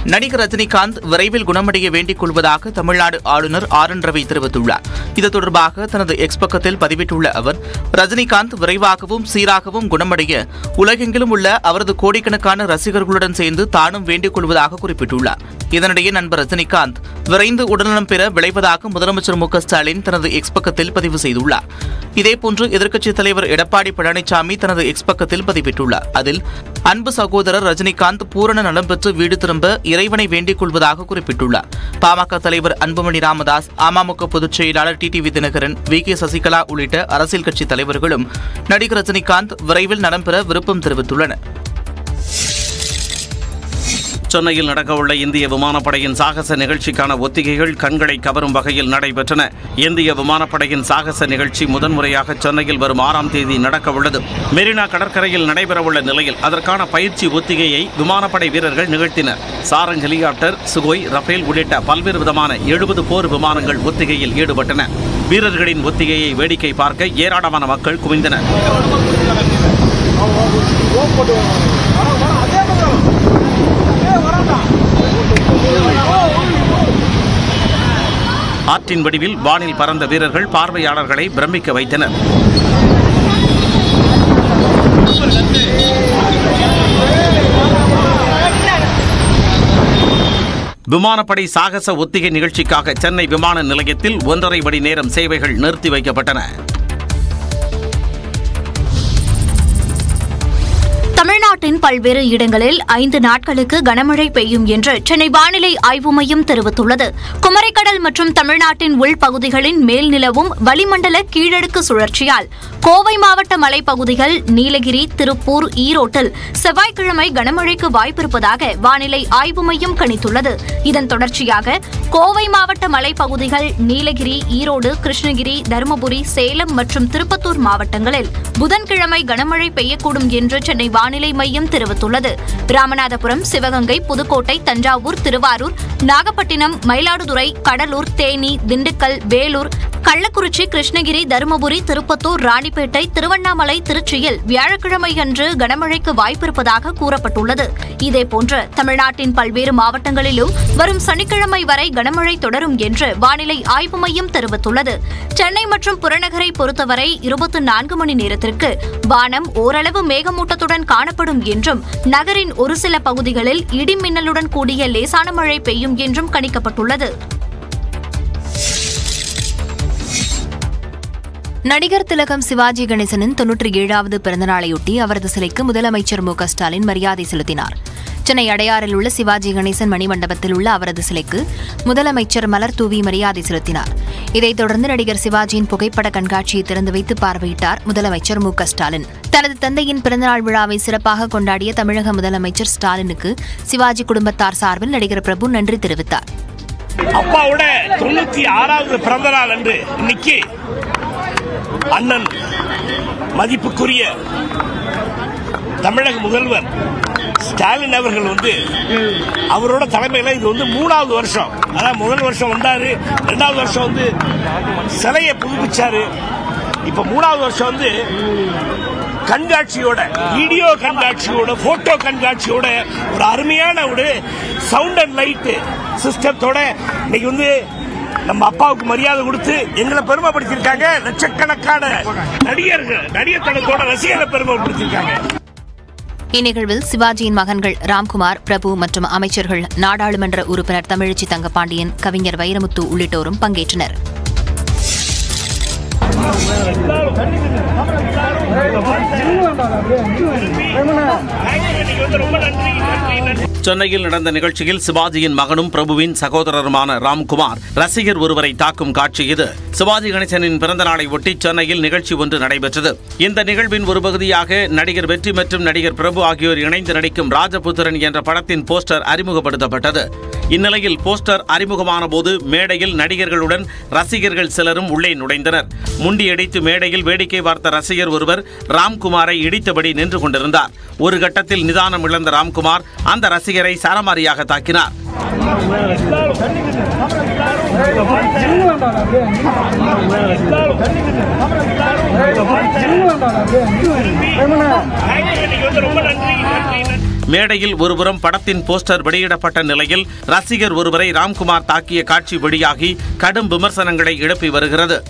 நடிகர் ரஜினிகாந்த் விரைவில் குணமடைய வேண்டிக் கொள்வதாக தமிழ்நாடு ஆளுநர் ஆர் என் ரவி தெரிவித்துள்ளார் இது தொடர்பாக தனது எக்ஸ் பக்கத்தில் பதிவிட்டுள்ள அவர் ரஜினிகாந்த் விரைவாகவும் சீராகவும் குணமடைய உலகெங்கிலும் உள்ள அவரது கோடிக்கணக்கான ரசிகர்களுடன் சேர்ந்து தானும் வேண்டிக் கொள்வதாக குறிப்பிட்டுள்ளார் இதனிடையே நண்பர் ரஜினிகாந்த் விரைந்து உடல்நலம் பெற விளைவதாக முதலமைச்சர் மு க ஸ்டாலின் தனது எக்ஸ் பக்கத்தில் பதிவு செய்துள்ளார் இதேபோன்று எதிர்க்கட்சித் தலைவர் எடப்பாடி பழனிசாமி தனது எக்ஸ் பக்கத்தில் பதிவிட்டுள்ளார் அதில் அன்பு சகோதரர் ரஜினிகாந்த் பூரண நலம் பெற்று வீடு திரும்ப இறைவனை வேண்டிக் கொள்வதாக குறிப்பிட்டுள்ளார் பாமக தலைவர் அன்புமணி ராமதாஸ் அமமுக பொதுச் செயலாளர் TTV Dhinakaran V K Sasikala உள்ளிட்ட அரசியல் கட்சி தலைவர்களும் நடிகர் ரஜினிகாந்த் விரைவில் நலம் பெற விருப்பம் தெரிவித்துள்ளனர் சென்னையில் நடக்கவுள்ள இந்திய விமானப்படையின் சாகச நிகழ்ச்சிக்கான ஒத்திகைகள் கண்களை கவரும் வகையில் நடைபெற்றன இந்திய விமானப்படையின் சாகச நிகழ்ச்சி முதன்முறையாக சென்னையில் வரும் ஆறாம் தேதி நடக்கவுள்ளது மெரினா கடற்கரையில் நடைபெறவுள்ள நிலையில் அதற்கான பயிற்சி ஒத்திகையை விமானப்படை வீரர்கள் நிகழ்த்தினர் சாரங் ஹெலிகாப்டர் சுகோய் ரஃபேல் உள்ளிட்ட பல்வேறு விதமான எழுபது போர் விமானங்கள் ஒத்திகையில் ஈடுபட்டன வீரர்களின் ஒத்திகையை வேடிக்கை பார்க்க ஏராளமான மக்கள் குவிந்தனர் ஆற்றின் வடிவில் வானில் பறந்த வீரர்கள் பார்வையாளர்களை பிரமிக்க வைத்தனர் விமானப்படை சாகச ஒத்திகை நிகழ்ச்சிக்காக சென்னை விமான நிலையத்தில் ஒன்றரை மணி நேரம் சேவைகள் நிறுத்தி வைக்கப்பட்டன தமிழ்நாட்டின் பல்வேறு இடங்களில் ஐந்து நாட்களுக்கு கனமழை பெய்யும் என்று சென்னை வானிலை ஆய்வு மையம் தெரிவித்துள்ளது குமரிக்கடல் மற்றும் தமிழ்நாட்டின் உள்பகுதிகளின் மேல் நிலவும் வளிமண்டல கீழடுக்கு சுழற்சியால் கோவை மாவட்ட மலைப்பகுதிகள் நீலகிரி திருப்பூர் ஈரோட்டில் செவ்வாய்க்கிழமை கனமழைக்கு வாய்ப்பிருப்பதாக வானிலை ஆய்வு மையம் கணித்துள்ளது இதன் தொடர்ச்சியாக கோவை மாவட்ட மலைப்பகுதிகள் நீலகிரி ஈரோடு கிருஷ்ணகிரி தருமபுரி சேலம் மற்றும் திருப்பத்தூர் மாவட்டங்களில் புதன்கிழமை கனமழை பெய்யக்கூடும் என்று சென்னை வானிலை மையம் தெரிவித்துள்ளது ராமநாதபுரம் சிவகங்கை புதுக்கோட்டை தஞ்சாவூர் திருவாரூர் நாகப்பட்டினம் மயிலாடுதுறை கடலூர் தேனி திண்டுக்கல் வேலூர் கள்ளக்குறிச்சி கிருஷ்ணகிரி தருமபுரி திருப்பத்தூர் ராணிப்பேட்டை திருவண்ணாமலை திருச்சியில் வியாழக்கிழமை அன்று கனமழைக்கு வாய்ப்பிருப்பதாக கூறப்பட்டுள்ளது இதேபோன்று தமிழ்நாட்டின் பல்வேறு மாவட்டங்களிலும் வரும் சனிக்கிழமை வரை கனமழை தொடரும் என்று வானிலை ஆய்வு மையம் தெரிவித்துள்ளது சென்னை மற்றும் புறநகரை பொறுத்தவரை இருபத்தி நான்கு மணி நேரத்திற்கு வானம் ஓரளவு மேகமூட்டத்துடன் காணப்படும் என்றும் நகரின் ஒரு சில பகுதிகளில் இடி மின்னலுடன் கூடிய லேசான மழை பெய்யும் என்றும் கணிக்கப்பட்டுள்ளது நடிகர் திலகம் சிவாஜி கணேசனின் தொன்னூற்றி ஏழாவது பிறந்தநாளையொட்டி அவரது சிலைக்கு முதலமைச்சர் மு க ஸ்டாலின் மரியாதை செலுத்தினார் சென்னை அடையாறில் உள்ள சிவாஜி கணேசன் மணிமண்டபத்தில் உள்ள அவரது சிலைக்கு முதலமைச்சர் மலர் தூவி மரியாதை செலுத்தினார் இதைத் தொடர்ந்து நடிகர் சிவாஜியின் புகைப்பட கண்காட்சியை திறந்து வைத்து பார்வையிட்டார் முதலமைச்சர் மு க ஸ்டாலின் தனது தந்தையின் பிறந்தநாள் விழாவை சிறப்பாக கொண்டாடிய தமிழக முதலமைச்சர் ஸ்டாலினுக்கு சிவாஜி குடும்பத்தார் சார்பில் நடிகர் பிரபு நன்றி தெரிவித்தார் அப்பாவோட தொண்ணூத்தி ஆறாவது பிறந்த நாள் அன்று இன்னைக்கு அண்ணன் மதிப்புக்குரிய தமிழக முதல்வர் ஸ்டாலின் அவர்கள் வந்து அவரோட தலைமையில இது வந்து மூணாவது வருஷம் அதான் முதல் வருஷம் வந்தாரு ரெண்டாவது வருஷம் வந்து சிலையை புதுப்பிச்சாரு இப்ப மூணாவது வருஷம் வந்து கண்காட்சியோட வீடியோ கண்காட்சியோட போட்டோ கண்காட்சியோட ஒரு அருமையான ஒரு சவுண்ட் அண்ட் லைட் சிஸ்டத்தோட இன்னைக்கு வந்து நம்ம அப்பாவுக்கு மரியாதை கொடுத்து எங்களை பெருமைப்படுத்தியிருக்காங்க லட்சக்கணக்கான நடிகர்கள் நடிகர் தளத்தோட ரசிகர்களை பெருமைப்படுத்தியிருக்காங்க இந்நிகழ்வில் சிவாஜியின் மகன்கள் ராம்குமார் பிரபு மற்றும் அமைச்சர்கள் நாடாளுமன்ற உறுப்பினர் தமிழச்சி தங்கபாண்டியன் கவிஞர் வைரமுத்து உள்ளிட்டோரும் பங்கேற்றனர் இன்னைக்கு வந்து ரொம்ப நன்றி நன்றி நன்றி சென்னையில் நடந்த நிகழ்ச்சியில் சிவாஜியின் மகனும் பிரபுவின் சகோதரருமான ராம்குமார் ரசிகர் ஒருவரை தாக்கும் காட்சி இது சிவாஜி கணேசனின் பிறந்த நாளை ஒட்டி சென்னையில் நிகழ்ச்சி ஒன்று நடைபெற்றது இந்த நிகழ்வின் ஒரு பகுதியாக நடிகர் வெற்றி மற்றும் நடிகர் பிரபு ஆகியோர் இணைந்து நடிக்கும் ராஜபுத்திரன் என்ற படத்தின் போஸ்டர் அறிமுகப்படுத்தப்பட்டது இந்நிலையில் போஸ்டர் அறிமுகமான போது மேடையில் நடிகர்களுடன் ரசிகர்கள் சிலரும் உள்ளே நுழைந்தனர் முண்டியடித்து மேடையில் வேடிக்கை பார்த்த ரசிகர் ஒருவர் ராம்குமாரை இடித்தபடி நின்று கொண்டிருந்தார் ஒரு கட்டத்தில் நிதானம் இழந்த ராம்குமார் அந்த ரசிகரை சரமாரியாக தாக்கினார் இன்னைக்கு வந்து ரொம்ப நன்றி நன்றி நன்றி மேடையில் ஒருபுறம் படத்தின் போஸ்டர் வெளியிடப்பட்ட நிலையில் ரசிகர் ஒருவரை ராம்குமார் தாக்கிய காட்சி வெளியாகி கடும் விமர்சனங்களை எழுப்பி வருகிறது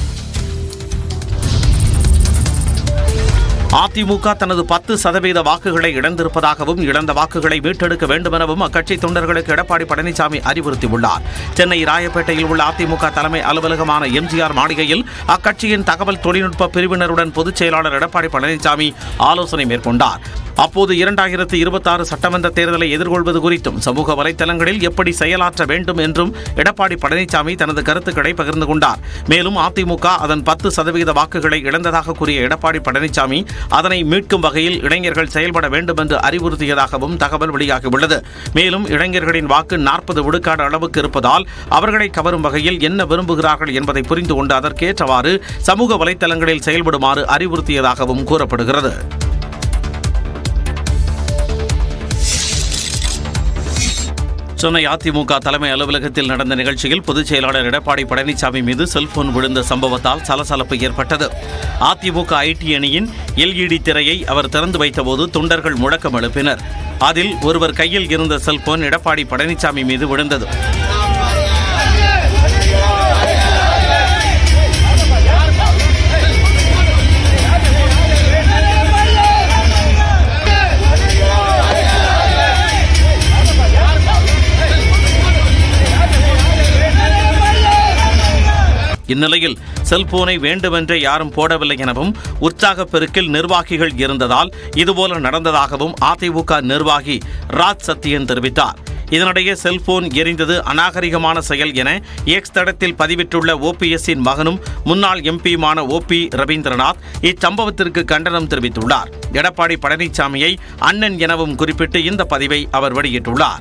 அதிமுக தனது பத்து சதவீத வாக்குகளை இழந்திருப்பதாகவும் இழந்த வாக்குகளை மீட்டெடுக்க வேண்டுமெனவும் அக்கட்சி தொண்டர்களுக்கு எடப்பாடி பழனிசாமி அறிவுறுத்தியுள்ளார் சென்னை ராயப்பேட்டையில் உள்ள அதிமுக தலைமை அலுவலகமான எம்ஜிஆர் மாளிகையில் அக்கட்சியின் தகவல் தொழில்நுட்ப பிரிவினருடன் பொதுச் செயலாளர் எடப்பாடி பழனிசாமி ஆலோசனை மேற்கொண்டார் அப்போது இரண்டாயிரத்து இருபத்தாறு சட்டமன்ற தேர்தலை எதிர்கொள்வது குறித்தும் சமூக வலைதளங்களில் எப்படி செயலாற்ற வேண்டும் என்றும் எடப்பாடி பழனிசாமி தனது கருத்துக்களை பகிர்ந்து கொண்டார் மேலும் அதிமுக அதன் பத்து சதவீத வாக்குகளை இழந்ததாக கூறிய எடப்பாடி பழனிசாமி அதனை மீட்கும் வகையில் இளைஞர்கள் செயல்பட வேண்டும் என்று அறிவுறுத்தியதாகவும் தகவல் வெளியாகியுள்ளது மேலும் இளைஞர்களின் வாக்கு நாற்பது விழுக்காடு அளவுக்கு இருப்பதால் அவர்களை கவரும் வகையில் என்ன விரும்புகிறார்கள் என்பதை புரிந்து கொண்டு அதற்கேற்றவாறு சமூக வலைதளங்களில் செயல்படுமாறு அறிவுறுத்தியதாகவும் கூறப்படுகிறது சென்னை அதிமுக தலைமை அலுவலகத்தில் நடந்த நிகழ்ச்சியில் பொதுச் செயலாளர் எடப்பாடி பழனிசாமி மீது செல்போன் விழுந்த சம்பவத்தால் சலசலப்பு ஏற்பட்டது அதிமுக ஐடி அணியின் எல்இடி திரையை அவர் திறந்து வைத்தபோது தொண்டர்கள் முழக்கம் எழுப்பினர் அதில் ஒருவர் கையில் இருந்த செல்போன் எடப்பாடி பழனிசாமி மீது விழுந்தது இந்நிலையில் செல்போனை வேண்டுமென்றே யாரும் போடவில்லை எனவும் உற்சாகப் பெருக்கில் நிர்வாகிகள் இருந்ததால் இதுபோல நடந்ததாகவும் அதிமுக நிர்வாகி ராஜ் சத்தியன் தெரிவித்தார் இதனிடையே செல்போன் எரிந்தது அநாகரிகமான செயல் என எக்ஸ் தடத்தில் பதிவிட்டுள்ள ஓபிஎஸ்ஸின் மகனும் முன்னாள் எம்பியுமான ஓபி ரவீந்திரநாத் இச்சம்பவத்திற்கு கண்டனம் தெரிவித்துள்ளார் எடப்பாடி பழனிசாமியை அண்ணன் எனவும் குறிப்பிட்டு இந்த பதிவை அவர் வெளியிட்டுள்ளார்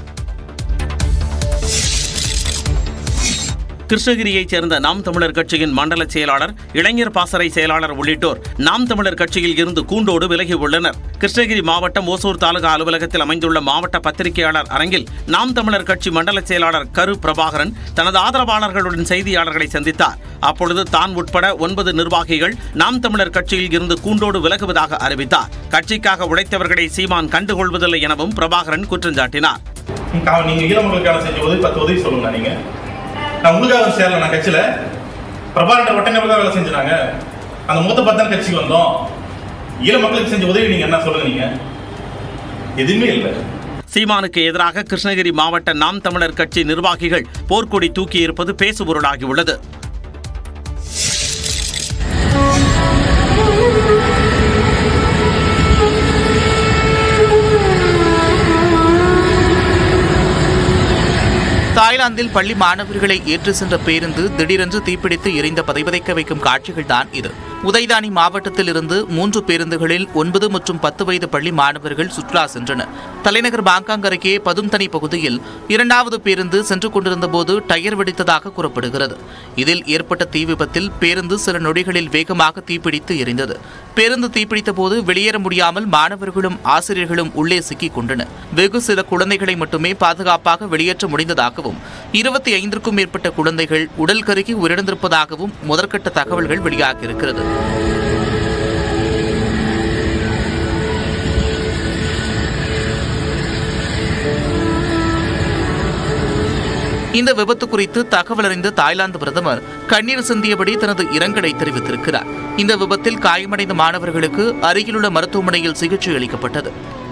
கிருஷ்ணகிரியைச் சேர்ந்த நாம் தமிழர் கட்சியின் மண்டல செயலாளர் இளைஞர் பாசறை செயலாளர் உள்ளிட்டோர் நாம் தமிழர் கட்சியில் இருந்து கூண்டோடு விலகி உள்ளனர் கிருஷ்ணகிரி மாவட்டம் ஓசூர் தாலுகா அலுவலகத்தில் அமைந்துள்ள மாவட்ட பத்திரிகையாளர் அரங்கில் நாம் தமிழர் கட்சி மண்டல செயலாளர் கரு பிரபாகரன் தனது ஆதரவாளர்களுடன் செய்தியாளர்களை சந்தித்தார் அப்பொழுது தான் உட்பட ஒன்பது நிர்வாகிகள் நாம் தமிழர் கட்சியில் இருந்து கூண்டோடு விலகுவதாக அறிவித்தார் கட்சிக்காக உழைத்தவர்களை சீமான் கண்டுகொள்வதில்லை எனவும் பிரபாகரன் குற்றம் சாட்டினார் நீங்க ஈழ மக்களுக்கான செஞ்ச உதவி பத்து உதவி சொல்லுங்க நீங்க நான் உங்களுக்காக சேரல நான் கட்சியில பிரபாகரன் ஒட்டனவர்கள் வேலை செஞ்சாங்க அந்த மூத்த பத்தான் கட்சிக்கு வந்தோம் ஈழ மக்களுக்கு செஞ்ச உதவி நீங்க என்ன சொல்லுங்க நீங்க எதுவுமே இல்லை சீமானுக்கு எதிராக கிருஷ்ணகிரி மாவட்ட நாம் தமிழர் கட்சி நிர்வாகிகள் போர்க்கொடி தூக்கியிருப்பது பேசுபொருளாகியுள்ளது தாய்லாந்தில் பள்ளி மாணவர்களை ஏற்றி சென்ற பேருந்து திடீரென்று தீப்பிடித்து எரிந்த பதைபதைக்க வைக்கும் காட்சிகள் தான் இது உதைதானி மாவட்டத்தில் இருந்து மூன்று பேருந்துகளில் ஒன்பது மற்றும் பத்து வயது பள்ளி மாணவர்கள் சுற்றுலா சென்றனர் தலைநகர் பாங்காங் அருகே பதும்தனி பகுதியில் இரண்டாவது பேருந்து சென்று கொண்டிருந்த போது டயர் வெடித்ததாக கூறப்படுகிறது இதில் ஏற்பட்ட தீ விபத்தில் பேருந்து சில நொடிகளில் வேகமாக தீப்பிடித்து எரிந்தது பேருந்து தீப்பிடித்த போது வெளியேற முடியாமல் மாணவர்களும் ஆசிரியர்களும் உள்ளே சிக்கிக் கொண்டனர் வெகு சில குழந்தைகளை மட்டுமே பாதுகாப்பாக வெளியேற்ற முடிந்ததாகவும் இருபத்தி ஐந்திற்கும் மேற்பட்ட குழந்தைகள் உடல் கருகி உயிரிழந்திருப்பதாகவும் முதற்கட்ட தகவல்கள் வெளியாகியிருக்கிறது இந்த விபத்து குறித்து தகவல் அறிந்த தாய்லாந்து பிரதமர் கண்ணீர் சிந்தியபடி தனது இரங்கலை தெரிவித்திருக்கிறார் இந்த விபத்தில் காயமடைந்த மாணவர்களுக்கு அருகிலுள்ள மருத்துவமனையில் சிகிச்சை அளிக்கப்பட்டது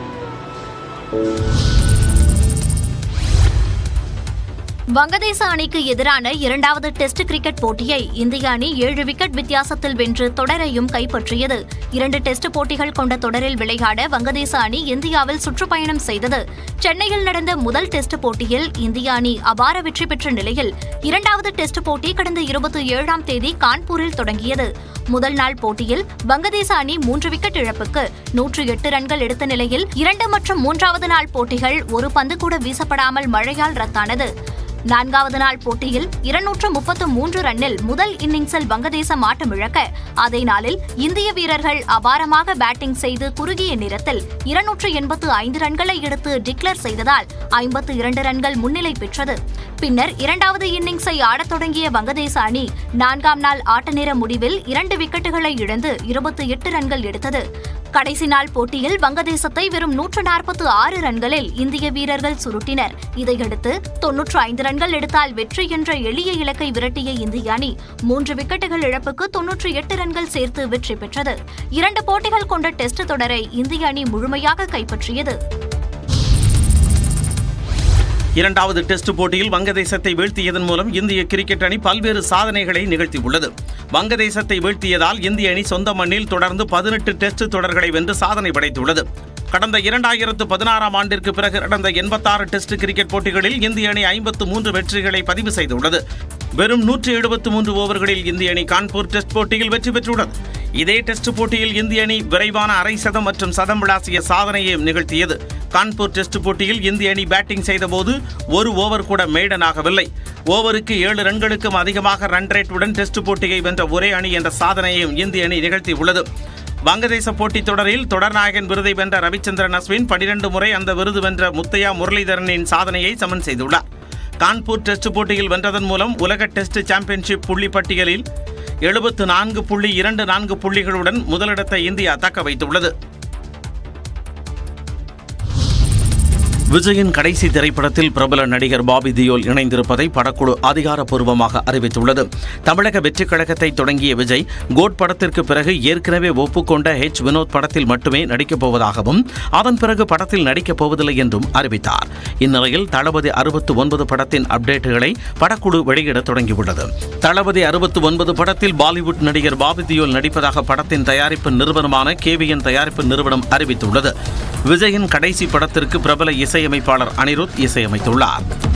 வங்கதேச அணிக்கு எதிரான இரண்டாவது டெஸ்ட் கிரிக்கெட் போட்டியை இந்திய அணி ஏழு விக்கெட் வித்தியாசத்தில் வென்று தொடரையும் கைப்பற்றியது இரண்டு டெஸ்ட் போட்டிகள் கொண்ட தொடரில் விளையாட வங்கதேச அணி இந்தியாவில் சுற்றுப்பயணம் செய்தது சென்னையில் நடந்த முதல் டெஸ்ட் போட்டியில் இந்திய அணி அபார வெற்றி பெற்ற நிலையில் இரண்டாவது டெஸ்ட் போட்டி கடந்த இருபத்தி ஏழாம் தேதி கான்பூரில் தொடங்கியது முதல் நாள் போட்டியில் வங்கதேச அணி மூன்று விக்கெட் இழப்புக்கு நூற்று எட்டு ரன்கள் எடுத்த நிலையில் இரண்டு மற்றும் மூன்றாவது நாள் போட்டிகள் ஒரு பந்து கூட வீசப்படாமல் மழையால் ரத்தானது நான்காவது நாள் போட்டியில் இருநூற்று முப்பத்து மூன்று ரன்னில் முதல் இன்னிங்ஸில் வங்கதேசம் ஆட்டமிழக்க அதே நாளில் இந்திய வீரர்கள் அபாரமாக பேட்டிங் செய்து குறுகிய நேரத்தில் இருநூற்று எண்பத்து ஐந்து ரன்களை எடுத்து டிக்ளேர் செய்ததால் ஐம்பத்து இரண்டு ரன்கள் முன்னிலை பெற்றது பின்னர் இரண்டாவது இன்னிங்ஸை ஆடத் தொடங்கிய வங்கதேச அணி நான்காம் நாள் ஆட்ட நேர முடிவில் இரண்டு விக்கெட்டுகளை இழந்து இருபத்தி எட்டு ரன்கள் எடுத்தது கடைசி நாள் போட்டியில் வங்கதேசத்தை வெறும் நூற்று நாற்பத்து ஆறு ரன்களில் இந்திய வீரர்கள் சுருட்டினர் இதையடுத்து தொன்னூற்று ஐந்து ரன்கள் எடுத்தால் வெற்றி என்ற எளிய இலக்கை விரட்டிய இந்திய அணி மூன்று விக்கெட்டுகள் இழப்புக்கு தொன்னூற்றி எட்டு ரன்கள் சேர்த்து வெற்றி பெற்றது இரண்டு போட்டிகள் கொண்ட டெஸ்ட் தொடரை இந்திய அணி முழுமையாக கைப்பற்றியது இரண்டாவது டெஸ்ட் போட்டியில் வங்கதேசத்தை வீழ்த்தியதன் மூலம் இந்திய கிரிக்கெட் அணி பல்வேறு சாதனைகளை நிகழ்த்தியுள்ளது வங்கதேசத்தை வீழ்த்தியதால் இந்திய அணி சொந்த மண்ணில் தொடர்ந்து பதினெட்டு டெஸ்ட் தொடர்களை வென்று சாதனை படைத்துள்ளது கடந்த இரண்டாயிரத்து பதினாறாம் ஆண்டிற்கு பிறகு நடந்த எண்பத்தாறு டெஸ்ட் கிரிக்கெட் போட்டிகளில் இந்திய அணி ஐம்பத்து மூன்று வெற்றிகளை பதிவு செய்துள்ளது வெறும் நூற்றி எழுபத்து மூன்று ஓவர்களில் இந்திய அணி கான்பூர் டெஸ்ட் போட்டியில் வெற்றி பெற்றுள்ளது இதே டெஸ்ட் போட்டியில் இந்திய அணி விரைவான அரை சதம் மற்றும் சதம் விளாசிய சாதனையையும் நிகழ்த்தியது கான்பூர் டெஸ்ட் போட்டியில் இந்திய அணி பேட்டிங் செய்தபோது ஒரு ஓவர் கூட மேடனாகவில்லை ஓவருக்கு ஏழு ரன்களுக்கும் அதிகமாக ரன் ரேட்டுடன் டெஸ்ட் போட்டியை வென்ற ஒரே அணி என்ற சாதனையையும் இந்திய அணி நிகழ்த்தியுள்ளது வங்கதேச போட்டித் தொடரில் தொடர்நாயகன் விருதை வென்ற ரவிச்சந்திரன் அஸ்வின் பனிரெண்டு முறை அந்த விருது வென்ற முத்தையா முரளிதரனின் சாதனையை சமன் செய்துள்ளார் கான்பூர் டெஸ்ட் போட்டியில் வென்றதன் மூலம் உலக டெஸ்ட் சாம்பியன்ஷிப் புள்ளி பட்டியலில் எழுபத்து நான்கு புள்ளி இரண்டு நான்கு புள்ளிகளுடன் முதலிடத்தை இந்தியா தக்க வைத்துள்ளது விஜயின் கடைசி திரைப்படத்தில் பிரபல நடிகர் பாபி தியோல் இணைந்திருப்பதை படக்குழு அதிகாரப்பூர்வமாக அறிவித்துள்ளது தமிழக வெற்றிக் கழகத்தை தொடங்கிய விஜய் கோட் படத்திற்கு பிறகு ஏற்கனவே ஒப்புக்கொண்ட ஹெச் வினோத் படத்தில் மட்டுமே நடிக்கப் போவதாகவும் அதன் பிறகு படத்தில் நடிக்கப் போவதில்லை என்றும் அறிவித்தார் இந்நிலையில் தளபதி அறுபத்து ஒன்பது படத்தின் அப்டேட்டுகளை படக்குழு வெளியிட தொடங்கியுள்ளது தளபதி அறுபத்து ஒன்பது படத்தில் பாலிவுட் நடிகர் பாபி தியோல் நடிப்பதாக படத்தின் தயாரிப்பு நிறுவனமான கேவிஎன் தயாரிப்பு நிறுவனம் அறிவித்துள்ளது விஜயின் கடைசி படத்திற்கு பிரபல இசையமைப்பாளர் அனிருத் இசையமைத்துள்ளார்